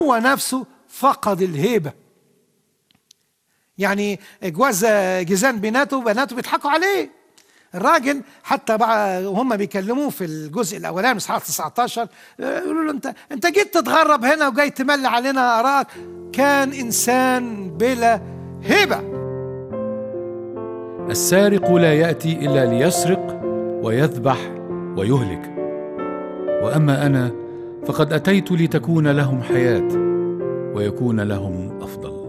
هو نفسه فقد الهيبة يعني جواز جيزان بناته بناته بيضحكوا عليه الراجل حتى بقى وهم بيكلموه في الجزء الاولاني اصحاح 19 يقولوا له انت انت جيت تتغرب هنا وجاي تملي علينا اراك كان انسان بلا هبه السارق لا ياتي الا ليسرق ويذبح ويهلك واما انا فقد اتيت لتكون لهم حياه ويكون لهم افضل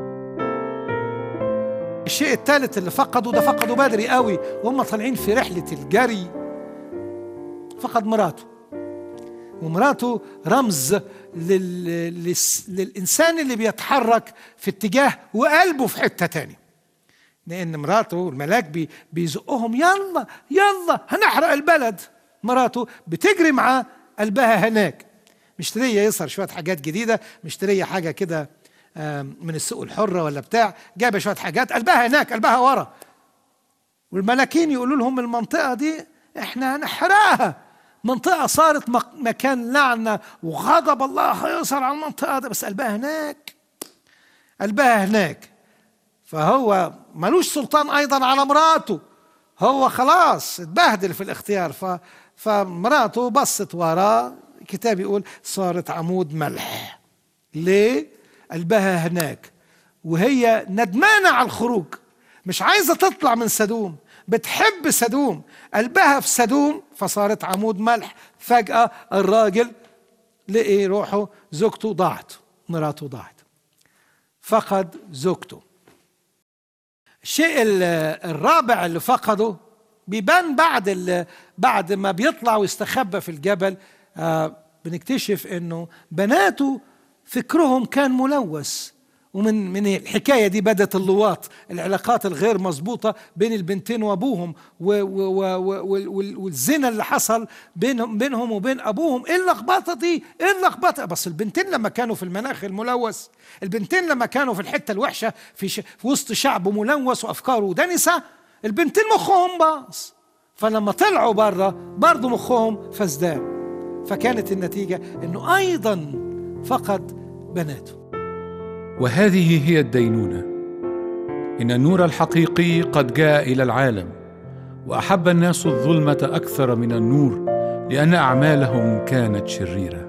الشيء الثالث اللي فقدوا ده فقدوا بدري قوي وهم طالعين في رحله الجري فقد مراته ومراته رمز لل... للس... للإنسان اللي بيتحرك في اتجاه وقلبه في حتة تاني لأن مراته الملاك بي... بيزقهم يلا يلا هنحرق البلد مراته بتجري معاه قلبها هناك مشترية يسهر شوية حاجات جديدة مشترية حاجة كده من السوق الحرة ولا بتاع جايبة شوية حاجات قلبها هناك قلبها ورا والملاكين يقولوا لهم المنطقة دي احنا هنحرقها منطقة صارت مكان لعنة وغضب الله هيظهر على المنطقة دي بس قلبها هناك قلبها هناك فهو ملوش سلطان أيضا على مراته هو خلاص اتبهدل في الاختيار ف فمراته بصت وراه الكتاب يقول صارت عمود ملح ليه؟ قلبها هناك وهي ندمانة على الخروج مش عايزة تطلع من سدوم بتحب سدوم قلبها في سدوم فصارت عمود ملح فجأة الراجل لقي روحه زوجته ضاعت مراته ضاعت فقد زوجته الشيء الرابع اللي فقده بيبان بعد بعد ما بيطلع ويستخبى في الجبل آه بنكتشف انه بناته فكرهم كان ملوث ومن من الحكايه دي بدت اللواط العلاقات الغير مظبوطه بين البنتين وابوهم والزنا اللي حصل بينهم بينهم وبين ابوهم ايه اللخبطه دي ايه اللخبطه بس البنتين لما كانوا في المناخ الملوث البنتين لما كانوا في الحته الوحشه في, ش... في وسط شعب ملوث وافكاره دنسه البنتين مخهم باظ فلما طلعوا بره برضه مخهم فازداد فكانت النتيجه انه ايضا فقد بناته وهذه هي الدينونه ان النور الحقيقي قد جاء الى العالم واحب الناس الظلمه اكثر من النور لان اعمالهم كانت شريره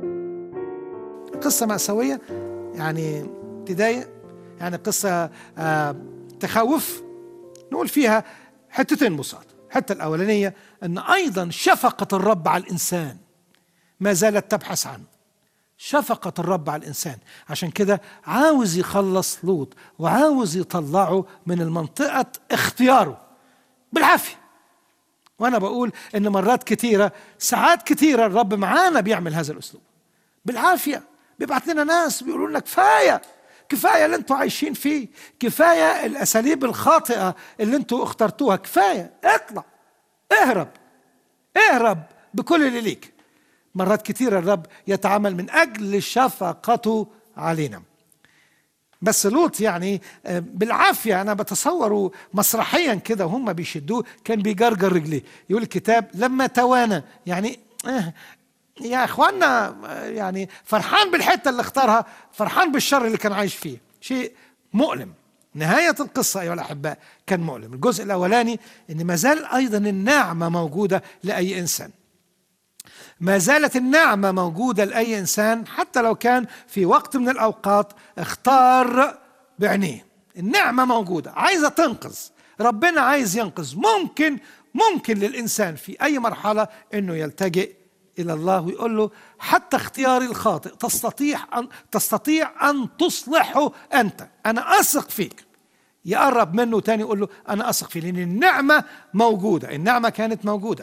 قصه ماساويه يعني تضايق يعني قصه آه تخوف نقول فيها حتتين بساط الحته الاولانيه ان ايضا شفقه الرب على الانسان ما زالت تبحث عنه شفقة الرب على الإنسان عشان كده عاوز يخلص لوط وعاوز يطلعه من المنطقة اختياره بالعافية وأنا بقول إن مرات كتيرة ساعات كتيرة الرب معانا بيعمل هذا الأسلوب بالعافية بيبعت لنا ناس بيقولوا لنا كفاية كفاية اللي انتوا عايشين فيه كفاية الأساليب الخاطئة اللي انتوا اخترتوها كفاية اطلع اهرب اهرب بكل اللي ليك مرات كثيرة الرب يتعامل من أجل شفقته علينا بس لوط يعني بالعافية أنا بتصوره مسرحيا كده وهم بيشدوه كان بيجرجر رجليه يقول الكتاب لما توانى يعني يا اخوانا يعني فرحان بالحتة اللي اختارها فرحان بالشر اللي كان عايش فيه شيء مؤلم نهاية القصة أيها الأحباء كان مؤلم الجزء الأولاني أن ما زال أيضا النعمة موجودة لأي إنسان ما زالت النعمة موجودة لأي إنسان حتى لو كان في وقت من الأوقات اختار بعينيه النعمة موجودة عايزة تنقذ ربنا عايز ينقذ ممكن ممكن للإنسان في أي مرحلة أنه يلتجئ إلى الله ويقول له حتى اختياري الخاطئ تستطيع أن تستطيع أن تصلحه أنت أنا أثق فيك يقرب منه تاني يقول له أنا أثق فيه لأن النعمة موجودة النعمة كانت موجودة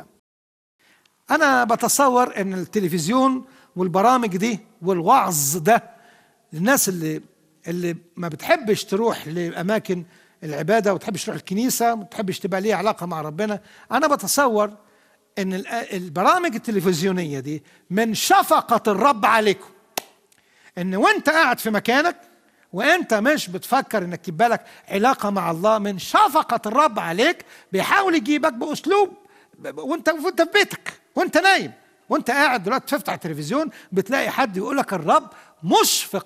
أنا بتصور إن التلفزيون والبرامج دي والوعظ ده للناس اللي اللي ما بتحبش تروح لأماكن العبادة وتحبش تروح الكنيسة ما بتحبش تبقى ليها علاقة مع ربنا أنا بتصور إن البرامج التلفزيونية دي من شفقة الرب عليكم إن وأنت قاعد في مكانك وانت مش بتفكر انك يبقى لك علاقه مع الله من شفقه الرب عليك بيحاول يجيبك باسلوب وانت وانت في بيتك وانت نايم وانت قاعد دلوقتي تفتح التلفزيون بتلاقي حد يقول لك الرب مشفق